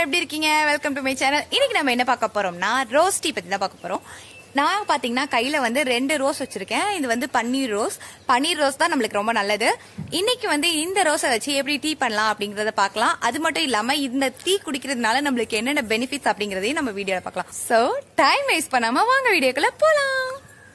எல்லாரும் எப்படி இருக்கீங்க வெல்கம் டு மை சேனல் இன்னைக்கு நம்ம என்ன பார்க்க போறோம்னா ரோஸ் டீ பத்தி தான் பார்க்க போறோம் நான் பாத்தீங்கன்னா கையில வந்து ரெண்டு ரோஸ் வச்சிருக்கேன் இது வந்து பன்னீர் ரோஸ் பன்னீர் ரோஸ் தான் நம்மளுக்கு ரொம்ப நல்லது இன்னைக்கு வந்து இந்த ரோஸை வச்சு எப்படி டீ பண்ணலாம் அப்படிங்கறத பார்க்கலாம் அது மட்டும் இல்லாம இந்த டீ குடிக்கிறதுனால நம்மளுக்கு என்னென்ன பெனிஃபிட்ஸ் அப்படிங்கறதையும் நம்ம வீடியோல பார்க்கலாம் சோ டைம் வேஸ்ட் பண்ணாம வாங்க வீடியோக்குள்ள போலாம்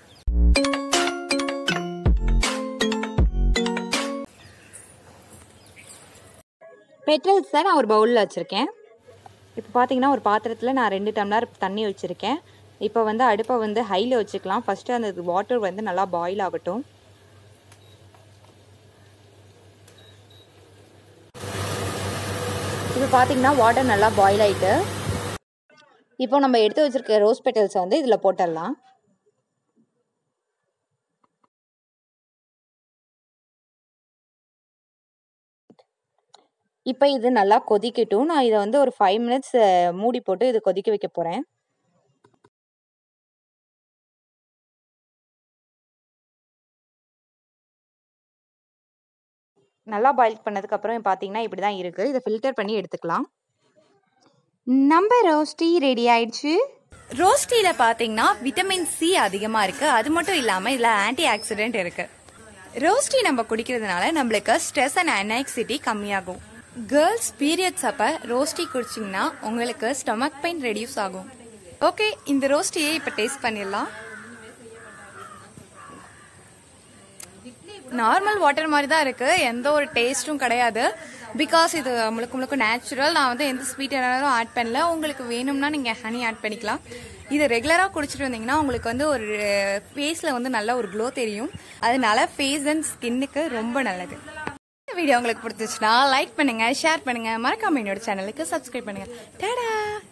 பெட்ரல்ஸ் தான் நான் ஒரு பவுலில் வச்சுருக்கேன் இப்போ பார்த்தீங்கன்னா ஒரு பாத்திரத்தில் நான் ரெண்டு டம்ளர் தண்ணி வச்சுருக்கேன் இப்போ வந்து அடுப்பை வந்து ஹையில் வச்சுக்கலாம் ஃபஸ்ட்டு அந்த வாட்டர் வந்து நல்லா பாயில் ஆகட்டும் இப்போ பார்த்தீங்கன்னா வாட்டர் நல்லா பாயில் ஆகிட்டு இப்போ நம்ம எடுத்து வச்சுருக்க ரோஸ் பெட்டல்ஸை வந்து இதில் போட்டுடலாம் இப்போ இது நல்லா கொதிக்கட்டும் நான் இதை வந்து ஒரு ஃபைவ் மினிட்ஸ் மூடி போட்டு இது கொதிக்க வைக்க போகிறேன் நல்லா பாயில் பண்ணதுக்கப்புறம் பார்த்தீங்கன்னா இப்படி தான் இருக்குது இதை ஃபில்டர் பண்ணி எடுத்துக்கலாம் நம்ம ரோஸ் டீ ரெடி ஆயிடுச்சு ரோஸ் டீல பார்த்தீங்கன்னா விட்டமின் சி அதிகமாக இருக்குது அது மட்டும் இல்லாமல் இதில் ஆன்டி ஆக்சிடென்ட் இருக்குது ரோஸ் டீ நம்ம குடிக்கிறதுனால நம்மளுக்கு ஸ்ட்ரெஸ் அண்ட் அனாக்சிட்டி கம்மியாகும் கேர்ள்ஸ் பீரியட்ஸ் அப்ப ரோஸ் டீ குடிச்சிங்கன்னா உங்களுக்கு ஸ்டொமக் பெயின் ரெடியூஸ் ஆகும் ஓகே இந்த ரோஸ் டீயை இப்போ டேஸ்ட் பண்ணிடலாம் நார்மல் வாட்டர் மாதிரி தான் இருக்கு எந்த ஒரு டேஸ்ட்டும் கிடையாது பிகாஸ் இது முழுக்க முழுக்க நேச்சுரல் நான் வந்து எந்த ஸ்வீட் என்னாலும் ஆட் பண்ணல உங்களுக்கு வேணும்னா நீங்க ஹனி ஆட் பண்ணிக்கலாம் இது ரெகுலராக குடிச்சிட்டு வந்தீங்கன்னா உங்களுக்கு வந்து ஒரு ஃபேஸில் வந்து நல்ல ஒரு க்ளோ தெரியும் அதனால ஃபேஸ் அண்ட் ஸ்கின்னுக்கு ரொம்ப நல்லது இந்த வீடியோ உங்களுக்கு பிடிச்சிச்சுன்னா லைக் பண்ணுங்க ஷேர் பண்ணுங்க மறக்காம என்னோட சேனலுக்கு சப்ஸ்கிரைப் பண்ணுங்க டடா